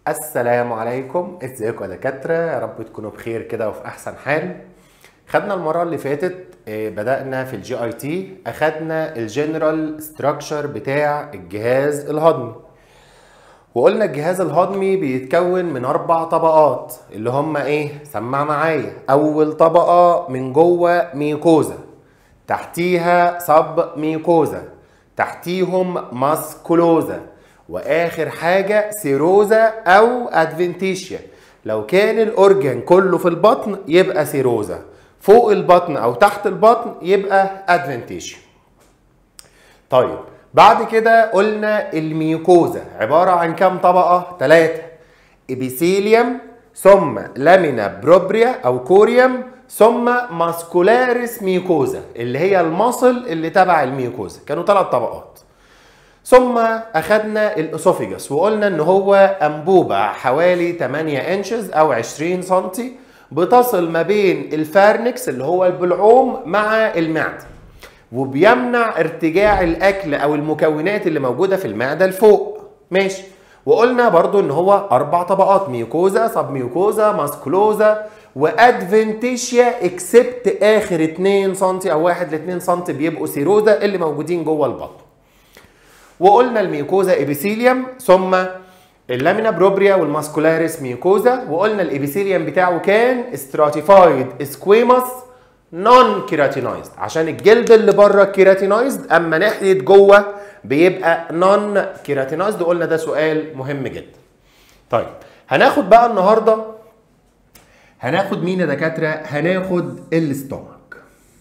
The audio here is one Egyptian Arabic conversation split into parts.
السلام عليكم ازيكم يا دكاتره يا رب تكونوا بخير كده وفي احسن حال خدنا المره اللي فاتت آه، بدانا في الجي اي تي اخدنا الجنرال ستراكشر بتاع الجهاز الهضمي وقلنا الجهاز الهضمي بيتكون من اربع طبقات اللي هم ايه سمع معايا اول طبقه من جوه ميكوزا تحتيها سب ميكوزا تحتيهم ماسكولوزا واخر حاجه سيروزا او ادفنتيشيا لو كان الاورجن كله في البطن يبقى سيروزا فوق البطن او تحت البطن يبقى ادفنتيشيا طيب بعد كده قلنا الميوكوزا عبارة عن كام طبقة؟ ثلاثة إبيثيليوم ثم لامينا بروبريا أو كوريوم ثم ماسكولاريس ميوكوزا اللي هي المصل اللي تبع الميوكوزا كانوا ثلاث طبقات ثم أخدنا الأسوفيجاس وقلنا إن هو أنبوبة حوالي 8 انشز أو 20 سنتي بتصل ما بين الفارنكس اللي هو البلعوم مع المعدة وبيمنع ارتجاع الاكل او المكونات اللي موجوده في المعده لفوق ماشي وقلنا برضو ان هو اربع طبقات ميوكوزا سب ميوكوزا ماسكولوزا وادفنتيشيا اكسبت اخر 2 سم او 1 ل 2 سم بيبقوا سيروزا اللي موجودين جوه البطن وقلنا الميوكوزا ابيثيليوم ثم اللامينا بروبريا والماسكولاريس ميوكوزا وقلنا الابيثيليوم بتاعه كان استراتيفايد سكويموس نون كيراتينايزد عشان الجلد اللي بره كيراتينايزد اما ناحيه جوه بيبقى نون كيراتينايزد قلنا ده سؤال مهم جدا طيب هناخد بقى النهارده هناخد مين يا دكاتره هناخد الاستومك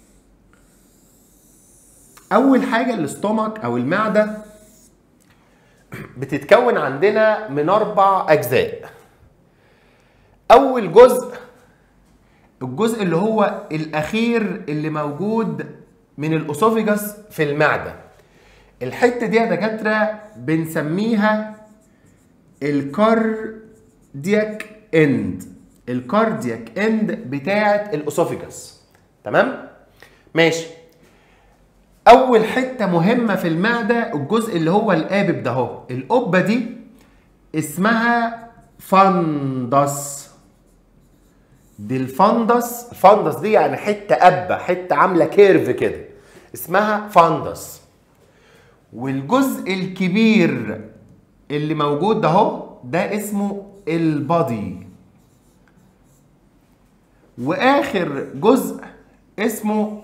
اول حاجه الاستومك او المعده بتتكون عندنا من اربع اجزاء اول جزء الجزء اللي هو الاخير اللي موجود من الاسوفيجاس في المعده الحته دي يا دكاتره بنسميها الكاردياك اند الكاردياك اند بتاعه الاسوفيجاس تمام ماشي اول حته مهمه في المعده الجزء اللي هو القابب ده اهو القبه دي اسمها فندس دي الفندس الفندس دي يعني حته قبه حته عامله كيرف كده اسمها فندس والجزء الكبير اللي موجود ده اهو ده اسمه البادي واخر جزء اسمه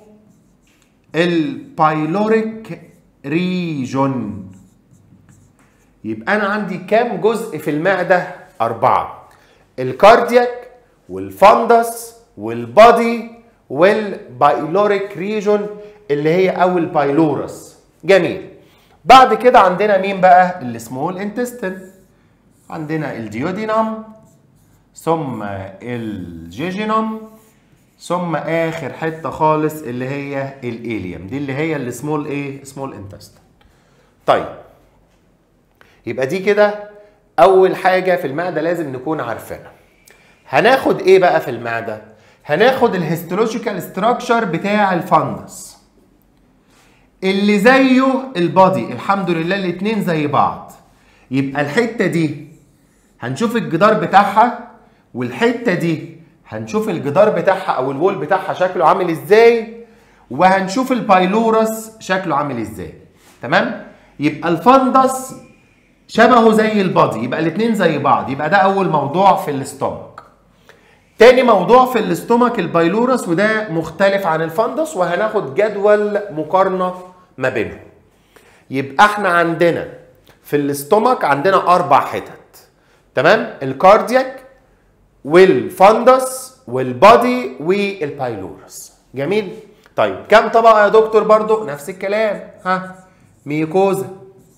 البايلوريك ريجون يبقى انا عندي كام جزء في المعده اربعه الكاردياك والفندس والبادي والبايلوريك ريجون اللي هي او البايلورس جميل بعد كده عندنا مين بقى السمول انتستين عندنا الديودينم ثم الجيجينم ثم اخر حته خالص اللي هي الاليم دي اللي هي السمول ايه سمول انتستين طيب يبقى دي كده اول حاجه في المعده لازم نكون عارفينها هناخد ايه بقى في المعده هناخد الهيستولوجيكال ستراكشر بتاع الفندس اللي زيه البادي الحمد لله الاتنين زي بعض يبقى الحته دي هنشوف الجدار بتاعها والحته دي هنشوف الجدار بتاعها او الوول بتاعها شكله عامل ازاي وهنشوف البايلورس شكله عامل ازاي تمام يبقى الفندس شبهه زي البادي يبقى الاتنين زي بعض يبقى ده اول موضوع في الاستومك تاني موضوع في الاستومك البايلورس وده مختلف عن الفندس وهناخد جدول مقارنة ما بينهم يبقى احنا عندنا في الاستومك عندنا اربع حتت تمام الكاردياك والفندس والبادي والبايلورس جميل طيب كم طبقة يا دكتور برضو نفس الكلام ها ميوكوزا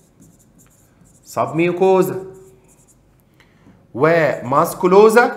سب ميوكوزا وماسكولوزا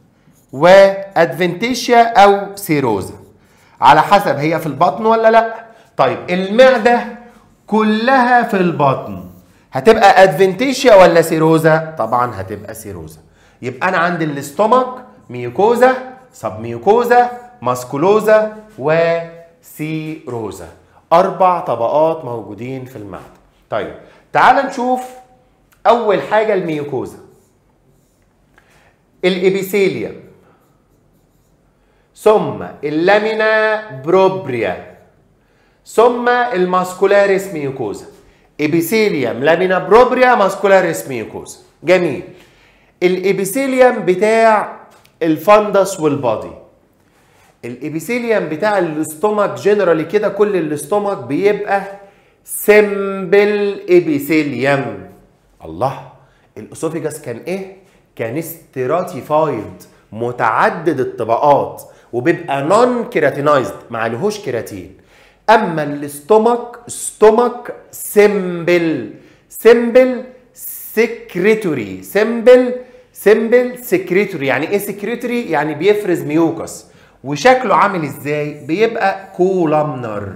وادفنتيشيا او سيروزا على حسب هي في البطن ولا لا طيب المعده كلها في البطن هتبقى ادفنتيشيا ولا سيروزا طبعا هتبقى سيروزا يبقى انا عندي الاستومك ميوكوزا سب ميوكوزا ماسكولوزا وسيروزا اربع طبقات موجودين في المعده طيب تعال نشوف اول حاجه الميوكوزا الابيثيليوم ثم اللامينا بروبريا ثم الماسكولاريس ميوكوزا ابيثيليوم لامينا بروبريا ماسكولاريس ميوكوزا جميل الابيثيليوم بتاع الفندس والبادي الابيثيليوم بتاع الاستومك جنرالي كده كل الاستومك بيبقى سمبل ابيثيليوم الله الاسوفيجاس كان ايه كان استراتيفايد متعدد الطبقات وبيبقى نون كيراتينايزد ما عليهوش كيراتين اما الاستومك ستومك سمبل سمبل سكريتوري سمبل سمبل سكريتوري يعني ايه سكريتوري يعني بيفرز ميوكس وشكله عامل ازاي بيبقى كولامنر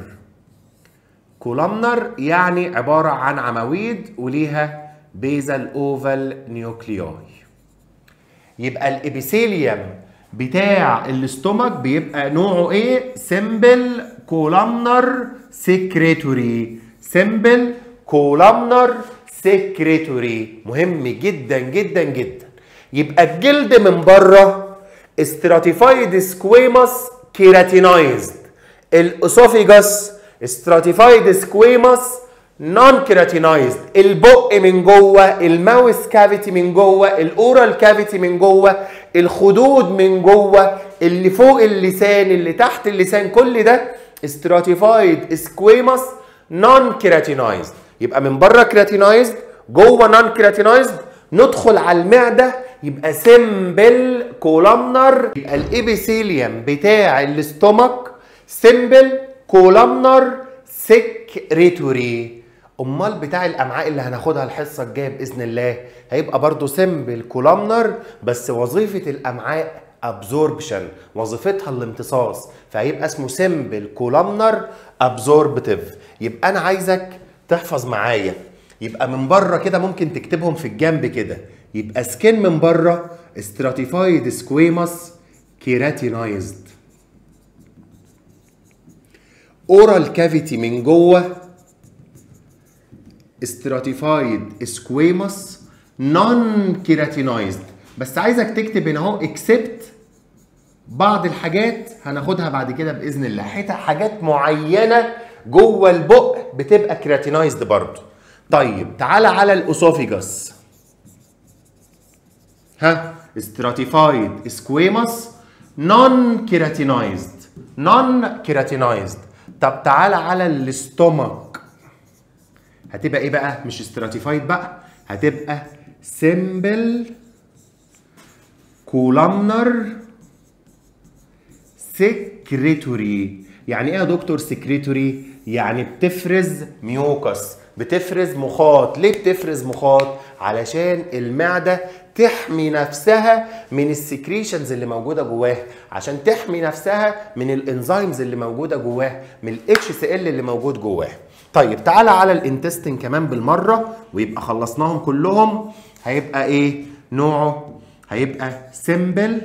كولامنر يعني عباره عن عواميد وليها بيزل اوفال نيوكليوي يبقى الابيثيليوم بتاع الاستومك بيبقى نوعه ايه سمبل كولامنر سكريتوري سمبل كولامنر سكريتوري مهم جدا جدا جدا يبقى الجلد من بره استراتيفايد سكويموس كيراتينايزد الاسوفيجاس استراتيفايد سكويموس نون كيراتينايزد البق من جوه الماوس كافيتي من جوه الاورال كافيتي من جوه الخدود من جوه اللي فوق اللسان اللي تحت اللسان كل ده استراتيفايد سكويموس نون كيراتينايزد يبقى من بره كيراتينايزد جوه نون كيراتينايزد ندخل على المعده يبقى سمبل كولامنر يبقى الابيثيليوم بتاع الاستومك سمبل كولامنر سكريتوري امال بتاع الامعاء اللي هناخدها الحصه الجايه باذن الله هيبقى برضو سمبل كولامنر بس وظيفه الامعاء ابزوربشن وظيفتها الامتصاص فهيبقى اسمه سمبل كولامنر ابزوربتيف يبقى انا عايزك تحفظ معايا يبقى من بره كده ممكن تكتبهم في الجنب كده يبقى سكين من بره stratified squamous كيراتينايزد اورال كافيتي من جوه stratified squamous non كيراتينايزد بس عايزك تكتب هنا اهو اكسبت بعض الحاجات هناخدها بعد كده باذن الله حتى حاجات معينه جوه البق بتبقى كيراتينايزد برضه طيب تعالى على الاسوفيجاس ها stratified squamous non keratinized non keratinized طب تعالى على الاستومك هتبقى ايه بقى مش stratified بقى هتبقى simple columnar secretory يعني ايه يا دكتور سكريتوري يعني بتفرز ميوكس بتفرز مخاط ليه بتفرز مخاط علشان المعده تحمي نفسها من السكريشنز اللي موجوده جواها عشان تحمي نفسها من الانزيمز اللي موجوده جواها من الاتش سي ال اللي موجود جواها طيب تعالى على الانتستين كمان بالمره ويبقى خلصناهم كلهم هيبقى ايه نوعه هيبقى سيمبل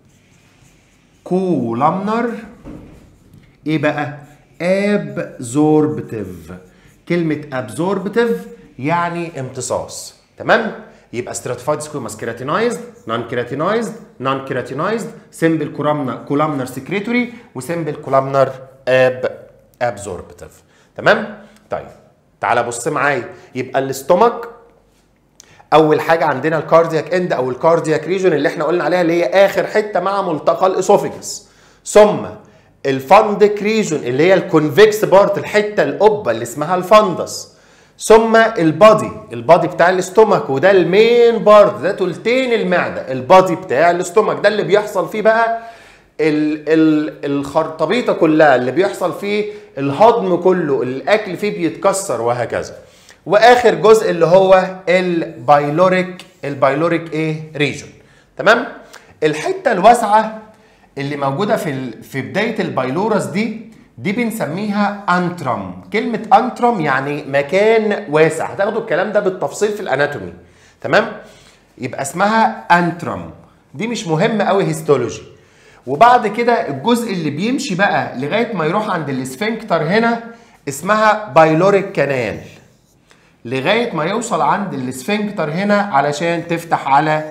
كولامنر ايه بقى ابزوربتيف كلمه ابزوربتيف يعني امتصاص تمام يبقى stratified squamous keratinized non keratinized non keratinized simple columnar columnar secretory وsimple columnar ab absorptive تمام طيب تعالى بص معايا يبقى الاستومك اول حاجه عندنا الكاردياك اند او الكاردياك ريجون اللي احنا قلنا عليها اللي هي اخر حته مع ملتقى الاسوفيجس ثم الفندك ريجون اللي هي الكونفكس بارت الحته القبه اللي اسمها الفندس ثم البادي البادي بتاع الاستومك وده المين بارت ده تلتين المعده البادي بتاع الاستومك ده اللي بيحصل فيه بقى ال ال الخرطبيطه كلها اللي بيحصل فيه الهضم كله الاكل فيه بيتكسر وهكذا واخر جزء اللي هو البايلوريك البايلوريك ايه ريجون تمام الحته الواسعه اللي موجوده في ال... في بدايه البايلورس دي دي بنسميها انترم كلمه انترم يعني مكان واسع هتاخدوا الكلام ده بالتفصيل في الاناتومي تمام يبقى اسمها انترم دي مش مهمه قوي هيستولوجي وبعد كده الجزء اللي بيمشي بقى لغايه ما يروح عند الاسفنكتر هنا اسمها بايلوريك كانال لغايه ما يوصل عند الاسفنكتر هنا علشان تفتح على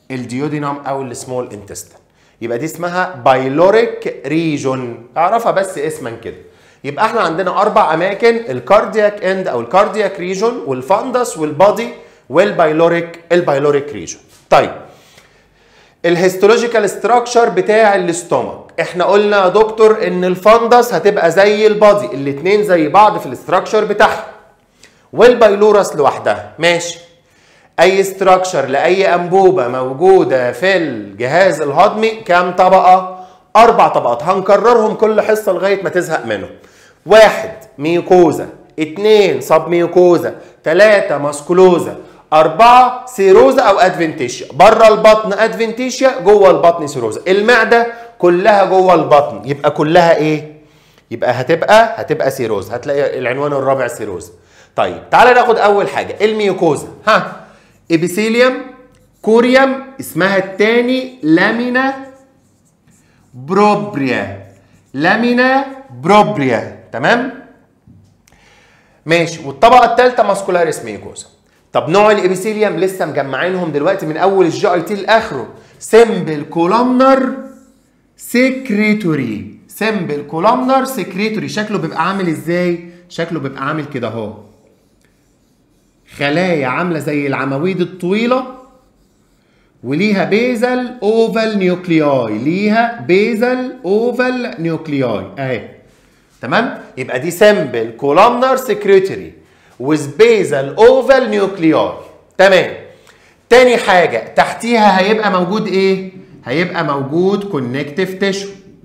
الديودينم او السمول انتستين يبقى دي اسمها بايلوريك ريجون اعرفها بس اسما كده يبقى احنا عندنا اربع اماكن الكاردياك اند او الكاردياك ريجون والفاندس والبادي والبايلوريك البايلوريك ريجون طيب الهيستولوجيكال ستراكشر بتاع الاستومك احنا قلنا يا دكتور ان الفندس هتبقى زي البادي الاتنين زي بعض في الاستراكشر بتاعها والبايلورس لوحدها ماشي اي ستراكشر لاي انبوبه موجوده في الجهاز الهضمي كام طبقه اربع طبقات هنكررهم كل حصه لغايه ما تزهق منهم واحد ميوكوزا اتنين سب ميوكوزا تلاتة ماسكولوزا أربعة سيروزا أو أدفنتيشيا بره البطن أدفنتيشيا جوه البطن سيروزا المعدة كلها جوه البطن يبقى كلها إيه؟ يبقى هتبقى هتبقى سيروزا هتلاقي العنوان الرابع سيروزا طيب تعالى ناخد أول حاجة الميوكوزا ها إبيثيليوم كوريوم اسمها التاني لامينا بروبريا لامينا بروبريا تمام؟ ماشي والطبقة الثالثة ماسكولاريس ميوكوزا طب نوع الابيثيليوم لسه مجمعينهم دلوقتي من اول الجي اي تي لاخره سمبل كولومنر سكريتوري سمبل كولومنر سكريتوري شكله بيبقى عامل ازاي شكله بيبقى عامل كده اهو خلايا عامله زي العواميد الطويله وليها بيزل اوفال نيوكلياي ليها بيزل اوفال نيوكلياي اهي تمام يبقى دي سمبل كولومنر سكريتوري with basal oval nuclei تمام تاني حاجة تحتيها هيبقى موجود ايه؟ هيبقى موجود كونكتيف تيشو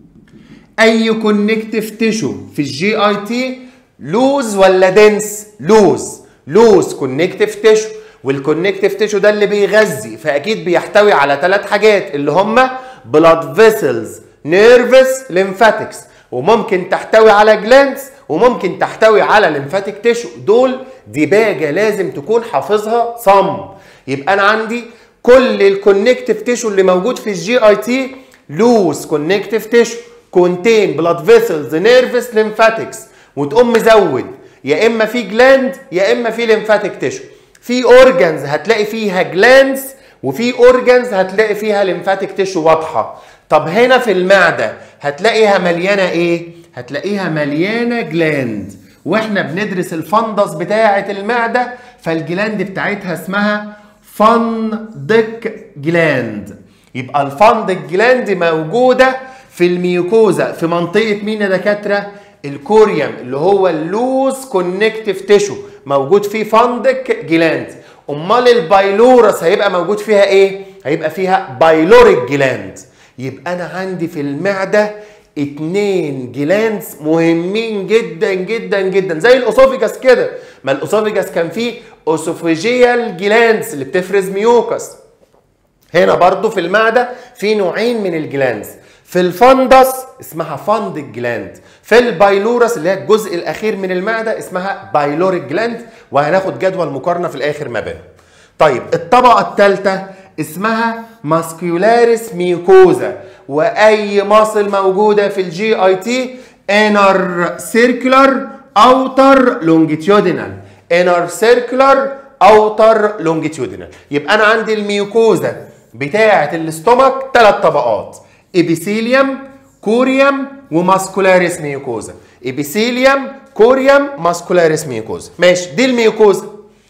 اي كونكتيف تيشو في الجي اي تي لوز ولا دنس؟ لوز لوز كونكتيف تيشو والكونكتيف تيشو ده اللي بيغذي فاكيد بيحتوي على ثلاث حاجات اللي هم بلاد فيسلز نيرفس ليمفاتكس وممكن تحتوي على جلانس وممكن تحتوي على ليمفاتيك تيشو دول ديباجة لازم تكون حافظها صم يبقى انا عندي كل الكونكتيف تيشو اللي موجود في الجي اي تي لوز كونكتيف تيشو كونتين بلاد فيسلز نيرفس ليمفاتكس وتقوم مزود يا اما في جلاند يا اما في ليمفاتيك تيشو في اورجانز هتلاقي فيها جلاندز وفي اورجانز هتلاقي فيها ليمفاتيك تيشو واضحه طب هنا في المعده هتلاقيها مليانه ايه هتلاقيها مليانه جلاند واحنا بندرس الفندس بتاعه المعده فالجلاند بتاعتها اسمها فندق جلاند يبقى الفندق جلاند موجوده في الميوكوزا في منطقه مين يا دكاتره الكوريوم اللي هو اللوز كونكتيف تيشو موجود فيه فندق جلاند امال البايلورس هيبقى موجود فيها ايه هيبقى فيها بايلوريك جلاند يبقى انا عندي في المعده اتنين جلانس مهمين جدا جدا جدا زي الاسوفيجاس كده ما الاسوفيجاس كان فيه اسوفيجيال جلانس اللي بتفرز ميوكس هنا برضو في المعده في نوعين من الجلانس في الفندس اسمها فند جلاند في البايلورس اللي هي الجزء الاخير من المعده اسمها بايلوريك جلاند وهناخد جدول مقارنه في الاخر ما بينهم طيب الطبقه الثالثه اسمها ماسكيولاريس ميوكوزا واي مصل موجوده في الجي اي تي انر سيركولار اوتر لونجيتيودينال انر سيركولار اوتر لونجيتيودينال يبقى انا عندي الميوكوزا بتاعه الاستومك ثلاث طبقات ابيثيليوم كوريوم وماسكولاريس ميوكوزا ابيثيليوم كوريوم ماسكولاريس ميوكوزا ماشي دي الميوكوزا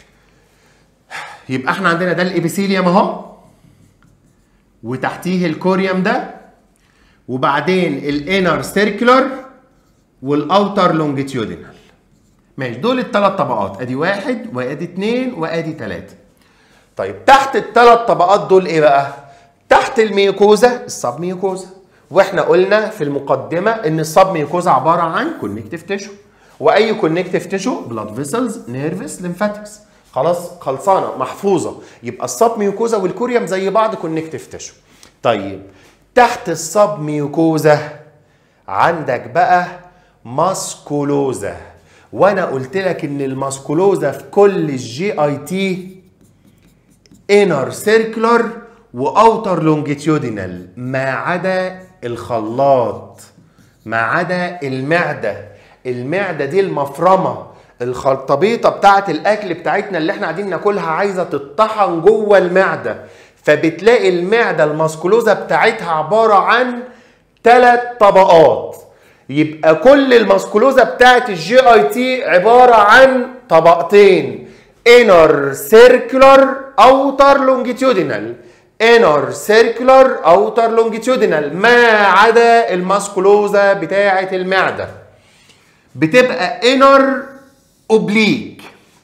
يبقى احنا عندنا ده الابيثيليوم اهو وتحتيه الكوريوم ده وبعدين الانر سيركولار والاوتر لونجيتيودينال ماشي دول الثلاث طبقات ادي واحد وادي اتنين وادي تلاته طيب تحت الثلاث طبقات دول ايه بقى؟ تحت الميوكوزا السب ميوكوزا واحنا قلنا في المقدمه ان السب ميوكوزا عباره عن كونكتيف تيشو واي كونكتيف تيشو بلاد فيسلز نيرفس ليمفاتكس خلاص خلصانه محفوظه يبقى السب ميوكوزا والكوريوم زي بعض كونكتيف تيشو طيب تحت السب ميوكوزا عندك بقى ماسكولوزا وانا قلت لك ان الماسكولوزا في كل الجي اي تي انر سيركلر واوتر لونجيتيودينال ما عدا الخلاط ما عدا المعده المعده دي المفرمه الخلطبيطه بتاعه الاكل بتاعتنا اللي احنا قاعدين ناكلها عايزه تطحن جوه المعده فبتلاقي المعده الماسكولوزا بتاعتها عباره عن ثلاث طبقات يبقى كل الماسكولوزا بتاعت الجي اي تي عباره عن طبقتين انر سيركولار اوتر لونجيتيودينال انر سيركولار اوتر لونجيتيودينال ما عدا الماسكولوزا بتاعه المعده بتبقى انر اوبليك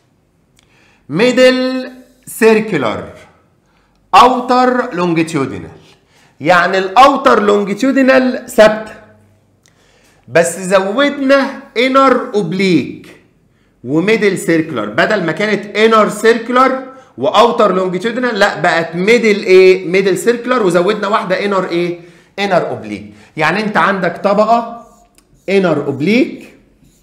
ميدل سيركولار اوتر لونجيتيودينال يعني الاوتر لونجيتيودينال ثابته بس زودنا انر اوبليك وميدل سيركلر بدل ما كانت انر سيركلر واوتر لونجيتيودينال لا بقت ميدل ايه ميدل سيركلر وزودنا واحده انر ايه انر اوبليك يعني انت عندك طبقه انر اوبليك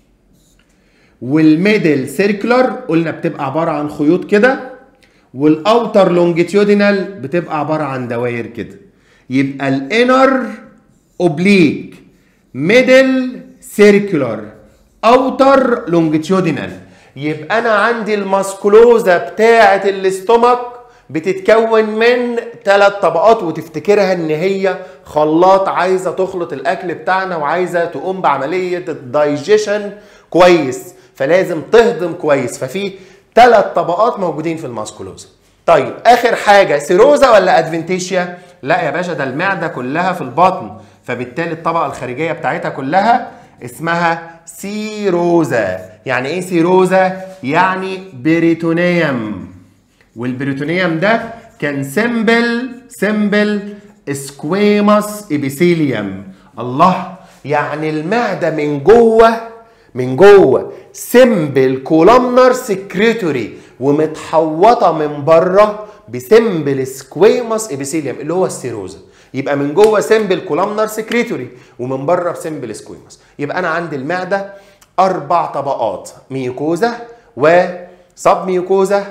والميدل سيركلر قلنا بتبقى عباره عن خيوط كده والاوتر لونجيتيودينال بتبقى عباره عن دوائر كده يبقى الانر اوبليك ميدل سيركولار اوتر لونجيتيودينال يبقى انا عندي الماسكولوزا بتاعه الاستومك بتتكون من ثلاث طبقات وتفتكرها ان هي خلاط عايزه تخلط الاكل بتاعنا وعايزه تقوم بعمليه الدايجيشن كويس فلازم تهضم كويس ففي ثلاث طبقات موجودين في الماسكولوزا طيب اخر حاجه سيروزا ولا ادفنتيشيا لا يا باشا ده المعده كلها في البطن فبالتالي الطبقه الخارجيه بتاعتها كلها اسمها سيروزا يعني ايه سيروزا يعني بريتونيوم والبريتونيوم ده كان سيمبل سيمبل سكويموس ابيثيليوم الله يعني المعده من جوه من جوه سيمبل كولامنر سكريتوري ومتحوطه من بره بسيمبل سكويموس ابيثيليوم اللي هو السيروزا يبقى من جوه سيمبل كولامنر سكريتوري ومن بره بسيمبل سكويموس يبقى انا عندي المعده اربع طبقات ميوكوزا وسب ميوكوزا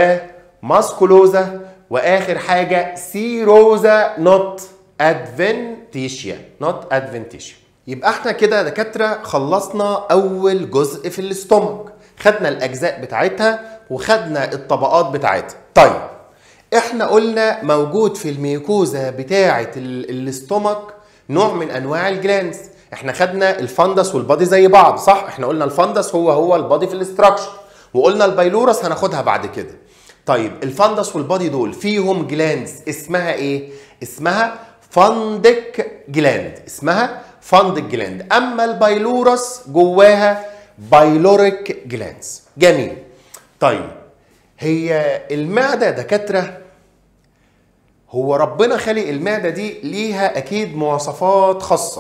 وماسكولوزا واخر حاجه سيروزا نوت ادفنتيشيا نوت ادفنتيشيا يبقى احنا كده يا دكاتره خلصنا اول جزء في الاستومك خدنا الاجزاء بتاعتها وخدنا الطبقات بتاعتها طيب احنا قلنا موجود في الميوكوزا بتاعه الاستومك نوع من انواع الجلانس احنا خدنا الفندس والبادي زي بعض صح احنا قلنا الفندس هو هو البادي في الاستراكشر وقلنا البايلورس هناخدها بعد كده طيب الفندس والبادي دول فيهم جلاندز اسمها ايه اسمها فندك جلاند اسمها فندك جلاند اما البايلورس جواها بايلوريك جلاندز جميل طيب هي المعدة دكاترة هو ربنا خلق المعدة دي ليها أكيد مواصفات خاصة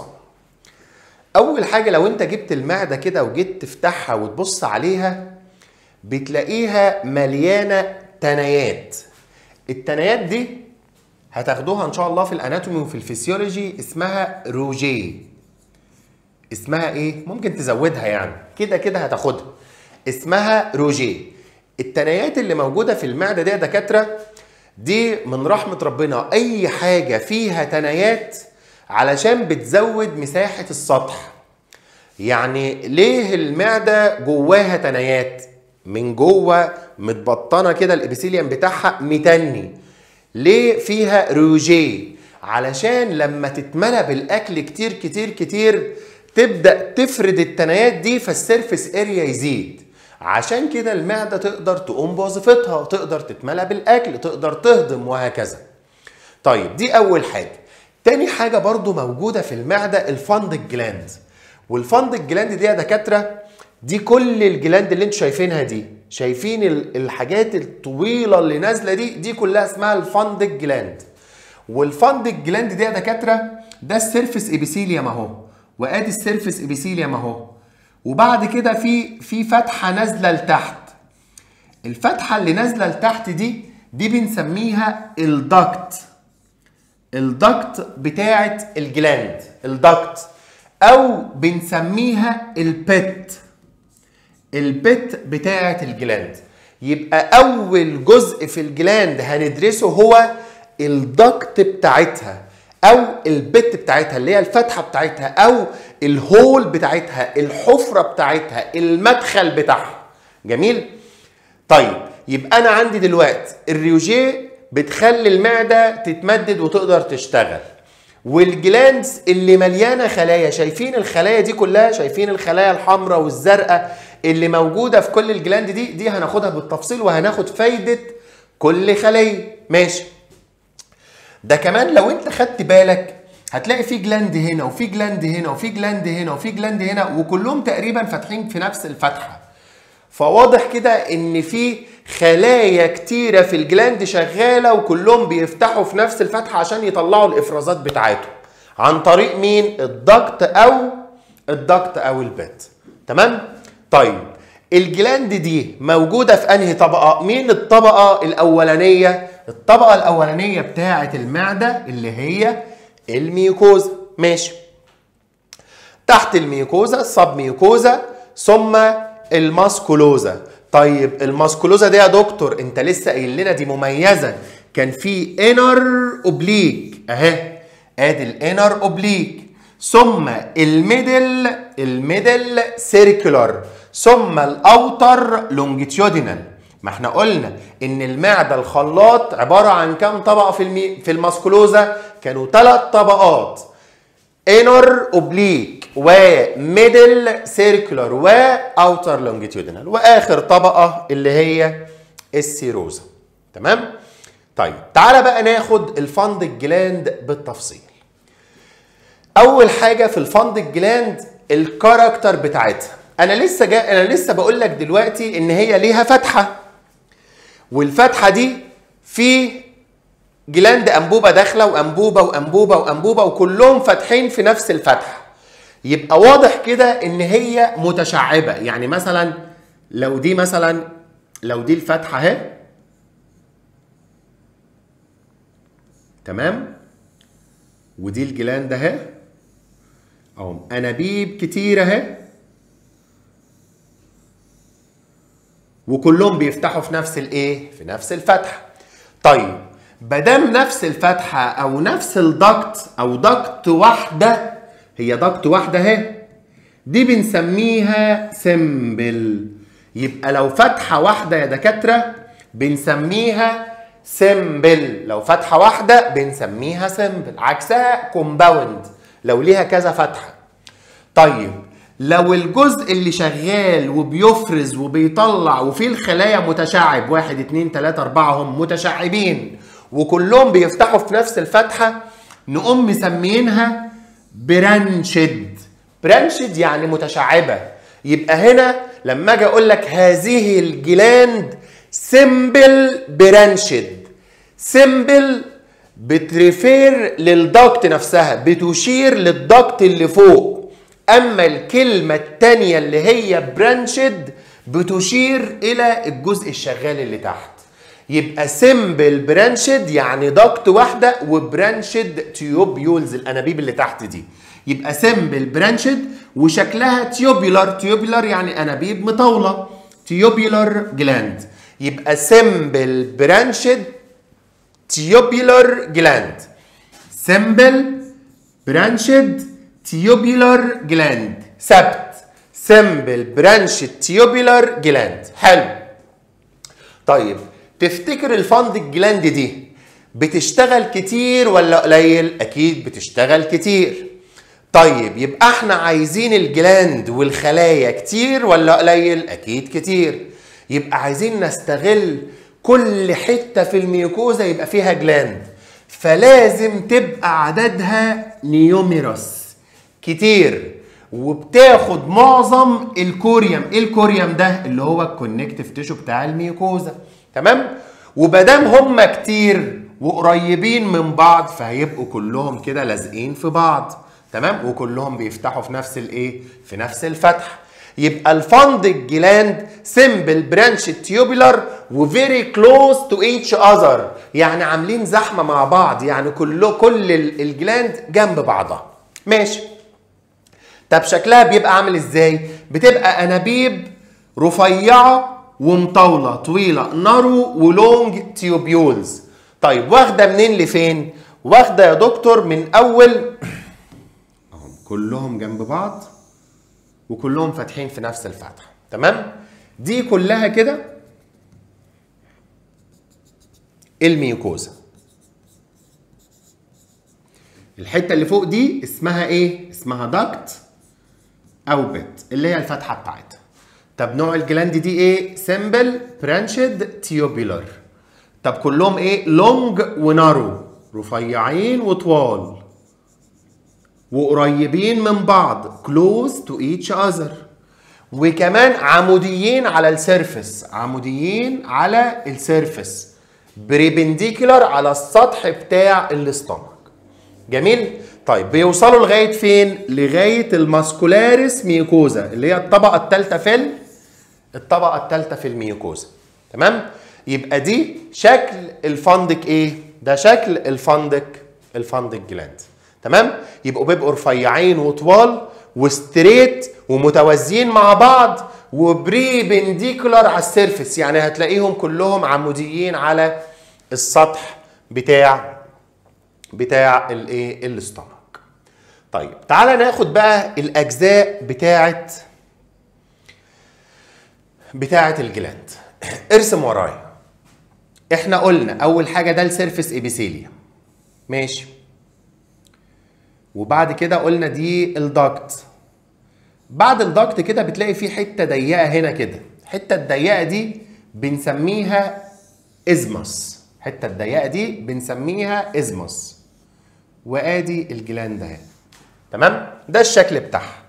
أول حاجة لو أنت جبت المعدة كده وجيت تفتحها وتبص عليها بتلاقيها مليانة تنايات التنايات دي هتاخدوها إن شاء الله في الأناتومي وفي الفسيولوجي اسمها روجي اسمها إيه؟ ممكن تزودها يعني كده كده هتاخدها اسمها روجي التنايات اللي موجوده في المعده دي يا دكاتره دي من رحمه ربنا اي حاجه فيها تنايات علشان بتزود مساحه السطح يعني ليه المعده جواها تنايات من جوه متبطنه كده الابيثيليوم بتاعها متني ليه فيها روجي علشان لما تتملى بالاكل كتير كتير كتير تبدا تفرد التنايات دي فالسيرفس اريا يزيد عشان كده المعدة تقدر تقوم بوظيفتها تقدر تتملى بالأكل تقدر تهضم وهكذا طيب دي أول حاجة تاني حاجة برضو موجودة في المعدة الفندق جلاند والفندق جلاند دي يا دكاترة دي كل الجلاند اللي انتوا شايفينها دي شايفين الحاجات الطويلة اللي نازلة دي دي كلها اسمها الفندق جلاند والفندق جلاند دي يا دكاترة ده السيرفس ابيثيليوم اهو وادي السيرفس ابيثيليوم اهو وبعد كده في في فتحه نازله لتحت الفتحه اللي نازله لتحت دي دي بنسميها الدكت الدكت بتاعه الجلاند الدكت او بنسميها البت البت بتاعه الجلاند يبقى اول جزء في الجلاند هندرسه هو الدكت بتاعتها او البت بتاعتها اللي هي الفتحه بتاعتها او الهول بتاعتها الحفره بتاعتها المدخل بتاعها جميل طيب يبقى انا عندي دلوقتي الريوجيه بتخلي المعده تتمدد وتقدر تشتغل والجلاندز اللي مليانه خلايا شايفين الخلايا دي كلها شايفين الخلايا الحمراء والزرقاء اللي موجوده في كل الجلاند دي دي هناخدها بالتفصيل وهناخد فايده كل خليه ماشي ده كمان لو انت خدت بالك هتلاقي في جلاند هنا وفي جلاند هنا وفي جلاند هنا وفي جلاند هنا وكلهم تقريبا فاتحين في نفس الفتحه فواضح كده ان في خلايا كتيره في الجلاند شغاله وكلهم بيفتحوا في نفس الفتحه عشان يطلعوا الافرازات بتاعتهم عن طريق مين الضغط او الضغط او البات تمام طيب الجلاند دي موجوده في انهي طبقه مين الطبقه الاولانيه الطبقه الاولانيه بتاعه المعده اللي هي الميوكوزا ماشي تحت الميوكوزا الصب ميوكوزا ثم الماسكولوزا طيب الماسكولوزا دي يا دكتور انت لسه قايل لنا دي مميزه كان في انر اوبليك اهي ادي الانر اوبليك ثم الميدل الميدل سيركولار ثم الاوتر لونجيتيودينال ما احنا قلنا ان المعده الخلاط عباره عن كام طبقه في المي... في الماسكولوزا كانوا ثلاث طبقات انر اوبليك وميدل سيركولار واوتر لونجيتيودينال واخر طبقه اللي هي السيروزا تمام طيب تعالى بقى ناخد الفند جلاند بالتفصيل اول حاجه في الفند جلاند الكاركتر بتاعتها انا لسه جا... انا لسه بقول لك دلوقتي ان هي ليها فتحه والفتحه دي في جلاند انبوبه داخله وانبوبه وانبوبه وانبوبه وكلهم فاتحين في نفس الفتحه يبقى واضح كده ان هي متشعبه يعني مثلا لو دي مثلا لو دي الفتحه اهي تمام ودي الجلاند اهي اهو انابيب كتير اهي وكلهم بيفتحوا في نفس الايه في نفس الفتحه طيب مادام نفس الفتحه او نفس الضغط او ضغط واحده هي ضغط واحده اهي دي بنسميها سمبل يبقى لو فتحه واحده يا دكاتره بنسميها سمبل لو فتحه واحده بنسميها سمبل عكسها كومباوند لو ليها كذا فتحه طيب لو الجزء اللي شغال وبيفرز وبيطلع وفيه الخلايا متشعب واحد اتنين تلاتة اربعة هم متشعبين وكلهم بيفتحوا في نفس الفتحة نقوم مسمينها برانشد برانشد يعني متشعبة يبقى هنا لما اجي اقول لك هذه الجلاند سمبل برانشد سمبل بتريفير للضغط نفسها بتشير للضغط اللي فوق اما الكلمه الثانيه اللي هي برانشد بتشير الى الجزء الشغال اللي تحت يبقى سمبل برانشد يعني ضغط واحده وبرانشد تيوبيولز الانابيب اللي تحت دي يبقى سمبل برانشد وشكلها تيوبيولار تيوبيولار يعني انابيب مطوله تيوبيولار جلاند يبقى سمبل برانشد تيوبيولار جلاند سمبل برانشد تيوبيولار جلاند ثبت سمبل برانشد تيوبيولار جلاند حلو طيب تفتكر الفند الجلاند دي بتشتغل كتير ولا قليل اكيد بتشتغل كتير طيب يبقى احنا عايزين الجلاند والخلايا كتير ولا قليل اكيد كتير يبقى عايزين نستغل كل حته في الميوكوزا يبقى فيها جلاند فلازم تبقى عددها نيوميروس كتير وبتاخد معظم الكوريوم ايه الكوريوم ده اللي هو الكونكتيف تيشو بتاع الميوكوزا تمام ومادام هم كتير وقريبين من بعض فهيبقوا كلهم كده لازقين في بعض تمام وكلهم بيفتحوا في نفس الايه في نفس الفتح يبقى الفند الجلاند سمبل برانش تيوبولار وفيري كلوز تو ايتش اذر يعني عاملين زحمه مع بعض يعني كله كل الجلاند جنب بعضها ماشي طب شكلها بيبقى عامل ازاي بتبقى انابيب رفيعه ومطوله طويله نارو ولونج تيوبيولز طيب واخده منين لفين واخده يا دكتور من اول اهم كلهم جنب بعض وكلهم فاتحين في نفس الفتحه تمام دي كلها كده الميوكوزا الحته اللي فوق دي اسمها ايه اسمها داكت او بت اللي هي الفتحه بتاعتها طب نوع الجلاند دي ايه سمبل برانشد تيوبيلر طب كلهم ايه لونج ونارو رفيعين وطوال وقريبين من بعض close to each other وكمان عموديين على السيرفس عموديين على السيرفس بريبنديكولار على السطح بتاع الاستمك جميل طيب بيوصلوا لغايه فين لغايه الماسكولاريس ميوكوزا اللي هي الطبقه الثالثه في ال- الطبقه الثالثه في الميوكوزا تمام يبقى دي شكل الفندق ايه ده شكل الفندق الفندق جلاند تمام يبقوا بيبقوا رفيعين وطوال وستريت ومتوازيين مع بعض وبريبنديكولار على السيرفس يعني هتلاقيهم كلهم عموديين على السطح بتاع بتاع الايه الاستمك طيب تعالى ناخد بقى الاجزاء بتاعه بتاعه الجلاند ارسم ورايا احنا قلنا اول حاجه ده السيرفس ابيثيليوم ماشي وبعد كده قلنا دي الدكت بعد الدكت كده بتلاقي في حته ضيقه هنا كده الحته الضيقه دي بنسميها ازمس الحته الضيقه دي بنسميها ازمس وادي الجلاند اهي تمام ده الشكل بتاعها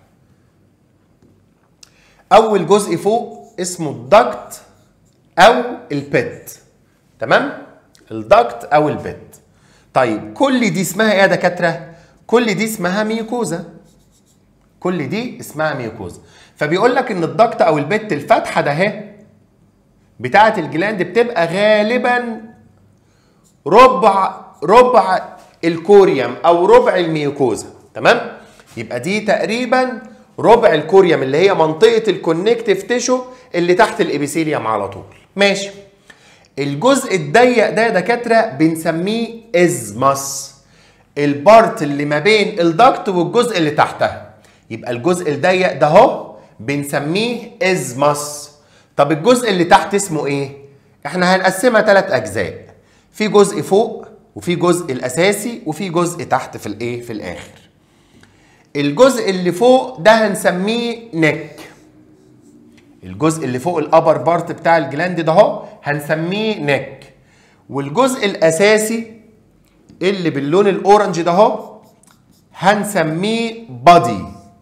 اول جزء فوق اسمه الدكت او البت تمام الدكت او البت طيب كل دي اسمها ايه يا دكاتره كل دي اسمها ميوكوزا كل دي اسمها ميوكوزا فبيقول لك ان الدكت او البت الفتحه ده اهي بتاعه الجلاند بتبقى غالبا ربع ربع الكوريوم او ربع الميوكوزا تمام يبقى دي تقريبا ربع الكوريوم اللي هي منطقه الكونكتيف تيشو اللي تحت الابيثيليوم على طول ماشي الجزء الضيق ده يا دكاتره بنسميه ازمس البارت اللي ما بين الدكت والجزء اللي تحتها يبقى الجزء الضيق ده اهو بنسميه ازمس طب الجزء اللي تحت اسمه ايه احنا هنقسمها ثلاث اجزاء في جزء فوق وفي جزء الاساسي وفي جزء تحت في الايه في الاخر الجزء اللي فوق ده هنسميه نك الجزء اللي فوق الابر بارت بتاع الجلاند ده اهو هنسميه نك والجزء الاساسي اللي باللون الاورنج ده اهو هنسميه بادي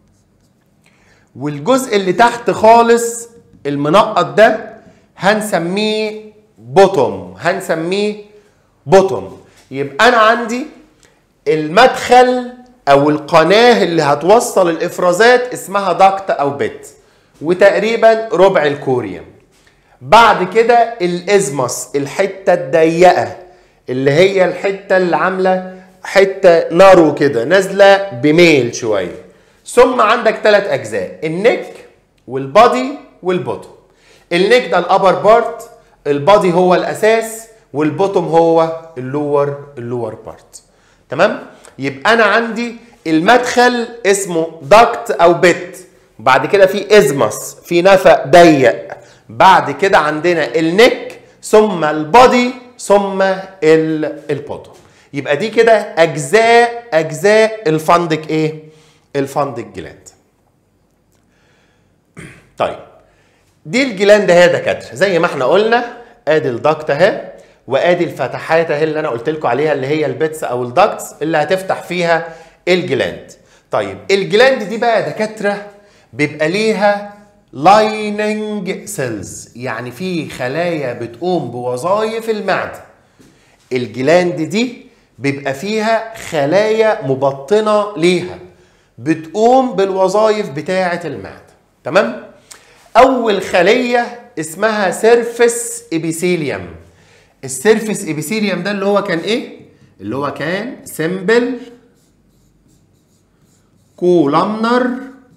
والجزء اللي تحت خالص المنقط ده هنسميه بوتوم هنسميه بوتوم يبقى انا عندي المدخل او القناه اللي هتوصل الافرازات اسمها داكت او بت وتقريبا ربع الكوريوم بعد كده الازمس الحته الضيقه اللي هي الحته اللي عامله حته نارو كده نازله بميل شويه ثم عندك ثلاث اجزاء النك والبادي والبوتوم النك ده الابر بارت البادي هو الاساس والبوتوم هو اللور اللور بارت تمام يبقى انا عندي المدخل اسمه داكت او بت بعد كده في ازمس في نفق ضيق بعد كده عندنا النك ثم البادي ثم البوتوم يبقى دي كده اجزاء اجزاء الفندق ايه الفندق جلاند طيب دي الجلاند اهي يا دكاتره زي ما احنا قلنا ادي الدكت اهي وادي الفتحات اهي اللي انا قلت لكم عليها اللي هي البيتس او الدكتس اللي هتفتح فيها الجلاند طيب الجلاند دي بقى يا دكاتره بيبقى ليها لايننج سيلز يعني في خلايا بتقوم بوظائف المعده الجلاند دي بيبقى فيها خلايا مبطنه ليها بتقوم بالوظائف بتاعه المعده تمام اول خليه اسمها سيرفس ابيثيليوم السيرفس ابيثيليوم ده اللي هو كان ايه اللي هو كان سيمبل كولامنر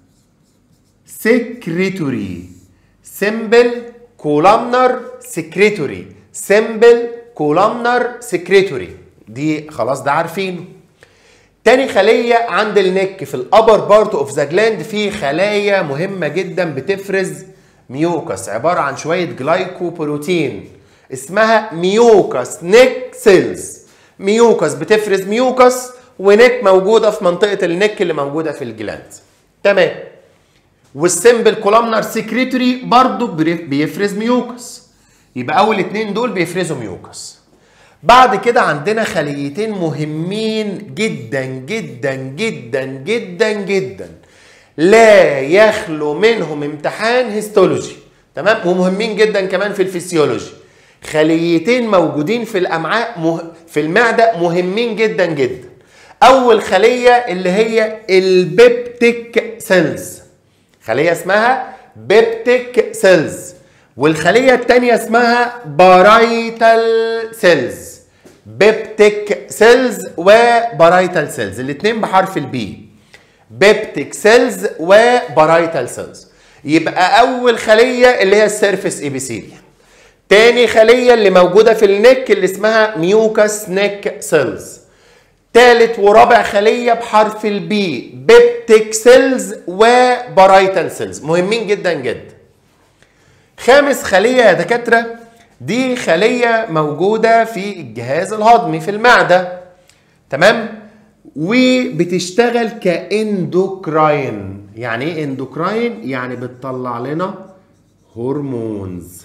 سكريتوري سيمبل كولامنر سكريتوري سيمبل كولامنر سكريتوري دي خلاص ده عارفينه تاني خلية عند النك في الابر بارت اوف ذا جلاند في خلايا مهمة جدا بتفرز ميوكس عبارة عن شوية جلايكوبروتين اسمها ميوكس نيك سيلز ميوكس بتفرز ميوكس ونيك موجوده في منطقه النك اللي موجوده في الجلاند تمام والسمبل كولامنر سكريتوري برضو بيفرز ميوكس يبقى اول اتنين دول بيفرزوا ميوكس بعد كده عندنا خليتين مهمين جدا جدا جدا جدا جدا لا يخلو منهم امتحان هيستولوجي تمام ومهمين جدا كمان في الفسيولوجي خليتين موجودين في الامعاء مه... في المعده مهمين جدا جدا اول خليه اللي هي البيبتيك سيلز خليه اسمها بيبتيك سيلز والخليه الثانيه اسمها بارايتال سيلز بيبتيك سيلز وبارايتال سيلز الاثنين بحرف البي بيبتيك سيلز وبارايتال سيلز يبقى اول خليه اللي هي السيرفيس ايبيثيليوم تاني خليه اللي موجوده في النك اللي اسمها ميوكس نيك سيلز تالت ورابع خليه بحرف البي بيبتيك سيلز وبارايتال سيلز مهمين جدا جدا خامس خليه يا دكاتره دي خليه موجوده في الجهاز الهضمي في المعده تمام وبتشتغل كاندوكراين يعني ايه اندوكراين يعني بتطلع لنا هرمونز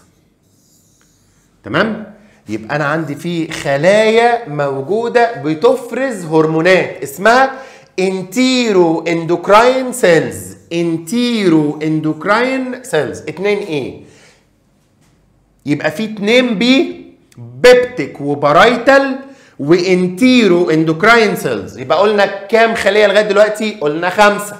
تمام يبقى انا عندي في خلايا موجوده بتفرز هرمونات اسمها انتيرو اندوكراين سيلز انتيرو اندوكراين سيلز 2 ايه يبقى في 2 بي بيبتيك وبارايتال وانتيرو اندوكراين سيلز يبقى قلنا كام خليه لغايه دلوقتي قلنا خمسه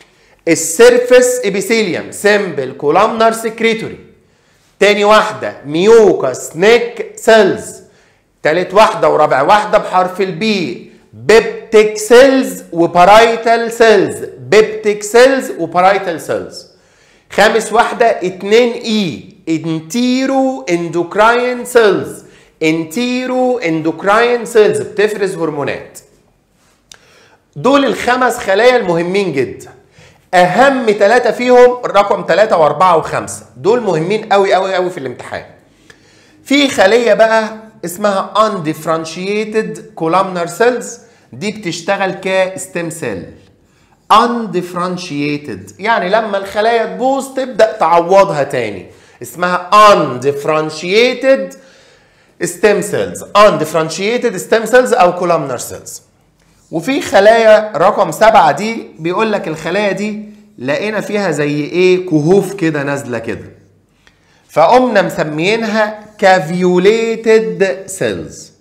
السيرفس ابيثيليوم سيمبل كولامنر سكريتوري تاني واحده ميوكس نيك سيلز تالت واحده ورابع واحده بحرف البي بيبتيك سيلز وبارايتال سيلز بيبتيك سيلز وبارايتال سيلز خامس واحده 2 اي انتيرو اندوكراين سيلز انتيرو اندوكراين سيلز بتفرز هرمونات دول الخمس خلايا المهمين جدا اهم ثلاثه فيهم رقم ثلاثة واربعة وخمسة دول مهمين قوي قوي قوي في الامتحان في خليه بقى اسمها undifferentiated columnar cells دي بتشتغل كستيم سيل undifferentiated يعني لما الخلايا تبوظ تبدا تعوضها تاني اسمها undifferentiated stem cells undifferentiated stem cells او columnar cells وفي خلايا رقم سبعة دي بيقول لك الخلايا دي لقينا فيها زي ايه كهوف كده نازلة كده فقمنا مسميينها كافيوليتد سيلز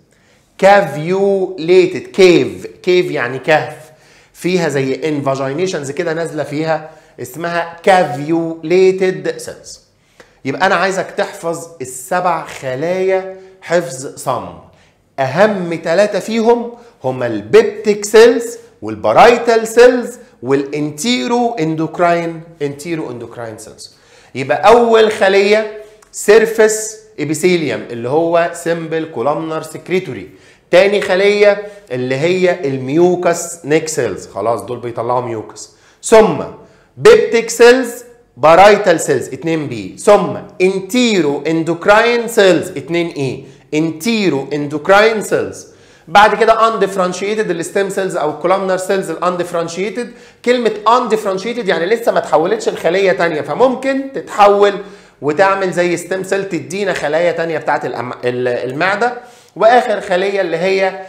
كافيوليتد كيف كيف يعني كهف فيها زي انفاجينيشنز كده نازله فيها اسمها كافيوليتد سيلز يبقى انا عايزك تحفظ السبع خلايا حفظ صم اهم ثلاثه فيهم هما البيبتيك سيلز والبرايتال سيلز والانتيرو اندوكراين انتيرو اندوكراين سيلز يبقى اول خليه سيرفس ابيثيليوم اللي هو سيمبل كولامنر سكريتوري تاني خليه اللي هي الميوكس نيك سيلز خلاص دول بيطلعوا ميوكس ثم بيبتيك سيلز بارايتال سيلز 2 بي ثم انتيرو اندوكراين سيلز 2 اي انتيرو اندوكراين سيلز بعد كده اندفرنشيتد الستيم سيلز او الكولامنر سيلز الاندفرنشيتد كلمه اندفرنشيتد يعني لسه ما اتحولتش لخليه ثانيه فممكن تتحول وتعمل زي ستيم سيل تدينا خلايا ثانيه بتاعت المعده واخر خليه اللي هي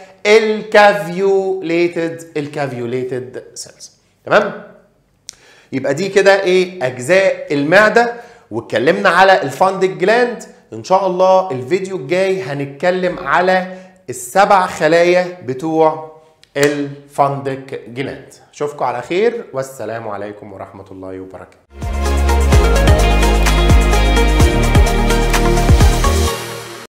الكافيوليتد الكافيوليتد سيلز تمام يبقى دي كده ايه اجزاء المعده واتكلمنا على الفاندك جلاند ان شاء الله الفيديو الجاي هنتكلم على السبع خلايا بتوع الفاندك جلاند اشوفكم على خير والسلام عليكم ورحمه الله وبركاته